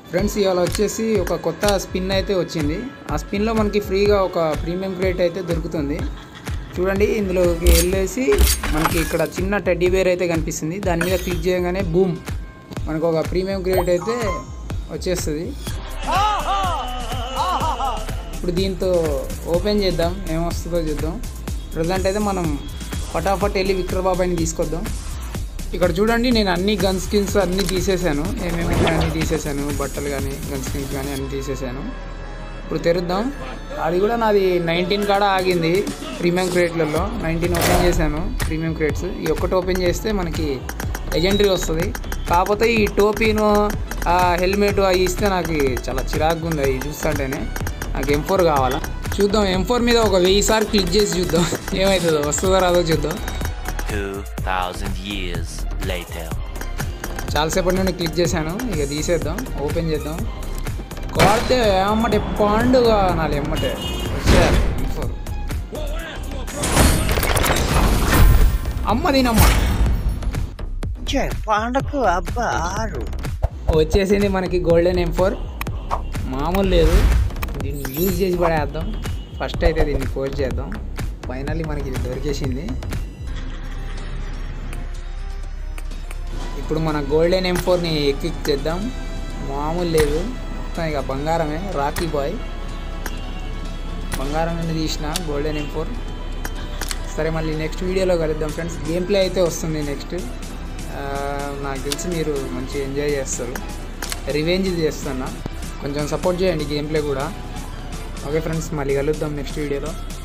Friends ఇవాళ వచ్చేసి ఒక కొత్త స్పిన్ అయితే వచ్చింది ఆ స్పిన్లో మనకి ఫ్రీగా ఒక ప్రీమియం క్రేట్ అయితే దొరుకుతుంది చూడండి ఇందులోకి వెళ్ళేసి మనకి ఇక్కడ చిన్న టెడ్డీ బేర్ అయితే కనిపిస్తుంది దాని మీద క్లిక్ చేయగానే బూమ్ మనకు ఒక ప్రీమియం క్రేట్ అయితే వచ్చేస్తుంది ఇప్పుడు దీంతో ఓపెన్ చేద్దాం ఏమొస్తుందో చూద్దాం ప్రజెంట్ అయితే మనం ఫటాఫట్ వెళ్ళి విక్రబాబాయిని తీసుకొద్దాం ఇక్కడ చూడండి నేను అన్ని గన్ స్కిన్స్ అన్నీ తీసేసాను ఏమేమి అన్నీ తీసేసాను బట్టలు కానీ గన్ స్కిన్స్ కానీ అన్నీ తీసేసాను ఇప్పుడు తెరుద్దాం అది కూడా నాది నైన్టీన్ కాడ ఆగింది ప్రీమియం క్రేట్లలో నైన్టీన్ ఓపెన్ చేశాను ప్రీమియం క్రేట్స్ ఈ ఒక్కటి ఓపెన్ చేస్తే మనకి లెజెండరీ వస్తుంది కాకపోతే ఈ టోపీను ఆ హెల్మెట్ అవి ఇస్తే నాకు చాలా చిరాకుగా ఉంది అవి చూస్తుంటేనే నాకు ఎం ఫోర్ కావాలా చూద్దాం ఎం ఫోర్ మీద ఒక వెయ్యి సార్లు క్లిక్ చేసి చూద్దాం ఏమవుతుందో వస్తుందో రాదో చూద్దాం 2000 years later. చాలాసేపటి నుండి క్లిక్ చేశాను ఇక తీసేద్దాం ఓపెన్ చేద్దాం కొడితే ఎమ్మటే పండుగ నాలుగు ఎమ్మటే వచ్చేయాలి ఫోర్ అమ్మ దీనమ్మ పండకు అబ్బా ఆరు వచ్చేసింది మనకి గోల్డెన్ ఎం ఫోర్ మామూలు లేదు దీన్ని యూజ్ చేసి పడేద్దాం ఫస్ట్ అయితే దీన్ని పోస్ట్ చేద్దాం ఫైనల్లీ మనకి ఇది దొరికేసింది ఇప్పుడు మన గోల్డెన్ ఎం ఫోర్ని క్లిక్ చేద్దాం మామూలు లేదు మొత్తం ఇక బంగారమే రాకీ బాయ్ బంగారం నుండి తీసిన గోల్డెన్ ఎం ఫోర్ సరే మళ్ళీ నెక్స్ట్ వీడియోలో కలుద్దాం ఫ్రెండ్స్ గేమ్ ప్లే అయితే వస్తుంది నెక్స్ట్ నాకు తెలిసి మీరు మంచిగా ఎంజాయ్ చేస్తారు రివెంజ్ చేస్తున్నా కొంచెం సపోర్ట్ చేయండి గేమ్ ప్లే కూడా ఓకే ఫ్రెండ్స్ మళ్ళీ కలుద్దాం నెక్స్ట్ వీడియోలో